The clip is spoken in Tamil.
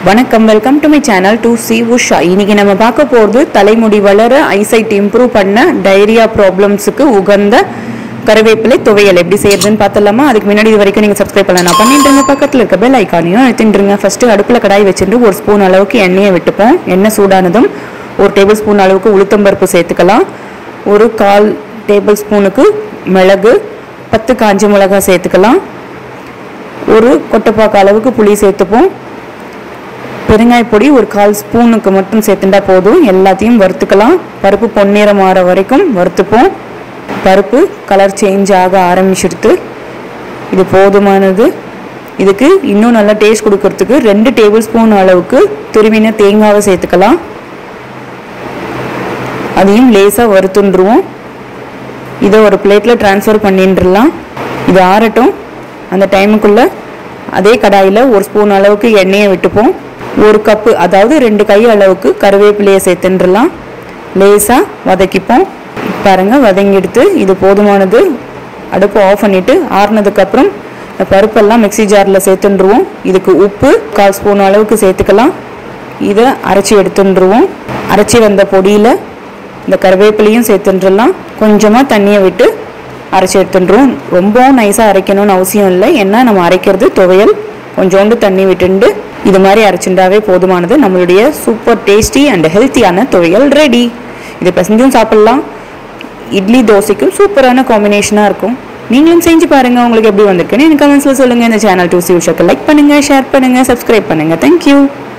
வணக்கம் welcome to my channel to C Usha இன்னைக்கு நம்ம பார்க்க போகிறது தலைமுடி வளர ஐசைட் இம்ப்ரூவ் பண்ண டைரியா ப்ராப்ளம்ஸுக்கு உகந்த கருவேப்பிலை துவையல் எப்படி செய்யறதுன்னு பார்த்தலாமா அதுக்கு முன்னாடி இது வரைக்கும் நீங்கள் சப்ஸ்கிரைப் பண்ணலாம் பண்ணிட்டுருங்க பக்கத்தில் இருக்க பெல் ஐக்கானையும் எடுத்துட்டுருங்க ஃபஸ்ட்டு அடுப்பில் கடாய் வச்சுட்டு ஒரு ஸ்பூன் அளவுக்கு எண்ணெயை விட்டுப்போம் எண்ணெய் சூடானதும் ஒரு டேபிள் ஸ்பூன் அளவுக்கு உளுத்தம்பருப்பு சேர்த்துக்கலாம் ஒரு கால் டேபிள் ஸ்பூனுக்கு மிளகு பத்து காஞ்ச மிளகாய் சேர்த்துக்கலாம் ஒரு கொட்டைப்பாக்கு அளவுக்கு புளி சேர்த்துப்போம் பெருங்காய பொடி ஒரு கால் ஸ்பூனுக்கு மட்டும் சேர்த்துட்டா போதும் எல்லாத்தையும் வறுத்துக்கலாம் பருப்பு பொன்னிறம் ஆற வரைக்கும் வறுத்துப்போம் பருப்பு கலர் சேஞ்ச் ஆக ஆரம்பிச்சிடுத்து இது போதுமானது இதுக்கு இன்னும் நல்லா டேஸ்ட் கொடுக்கறதுக்கு ரெண்டு டேபிள் ஸ்பூன் அளவுக்கு துருவின தேங்காவை சேர்த்துக்கலாம் அதையும் லேசாக வறுத்துண்டுருவோம் இதை ஒரு பிளேட்டில் ட்ரான்ஸ்ஃபர் பண்ணிட்டுலாம் இது ஆறட்டும் அந்த டைமுக்குள்ளே அதே கடாயில் ஒரு ஸ்பூன் அளவுக்கு எண்ணெயை விட்டுப்போம் ஒரு கப்பு அதாவது ரெண்டு கை அளவுக்கு கருவேப்பிலையை சேர்த்துட்டுலாம் லேசாக வதக்கிப்போம் பாருங்க வதங்கிடுத்து இது போதுமானது அடுப்பு ஆஃப் பண்ணிவிட்டு ஆறுனதுக்கப்புறம் இந்த பருப்பெல்லாம் மிக்ஸி ஜாரில் சேர்த்துட்டுருவோம் இதுக்கு உப்பு கால் ஸ்பூன் அளவுக்கு சேர்த்துக்கலாம் இதை அரைச்சி எடுத்துட்டுருவோம் அரைச்சி வந்த பொடியில் இந்த கருவேப்பிலையும் சேர்த்துட்டுலாம் கொஞ்சமாக தண்ணியை விட்டு அரைச்சி எடுத்துட்டுருவோம் ரொம்பவும் நைஸாக அரைக்கணும்னு அவசியம் இல்லை ஏன்னா நம்ம அரைக்கிறது துவையல் கொஞ்சோண்டு தண்ணி விட்டுண்டு இது மாதிரி அரைச்சுண்டாவே போதுமானது நம்மளுடைய சூப்பர் டேஸ்டி அண்ட் ஹெல்த்தியான துவையல் ரெடி இது பிசைஞ்சும் சாப்பிட்லாம் இட்லி தோசைக்கும் சூப்பரான காம்பினேஷனாக இருக்கும் நீங்களும் செஞ்சு பாருங்கள் உங்களுக்கு எப்படி வந்திருக்குன்னு எனக்கு கமெண்ட்ஸில் சொல்லுங்கள் இந்த சேனல் டூ சி உஷாக்கு லைக் பண்ணுங்கள் ஷேர் பண்ணுங்கள் சப்ஸ்கிரைப் பண்ணுங்கள் தேங்க்யூ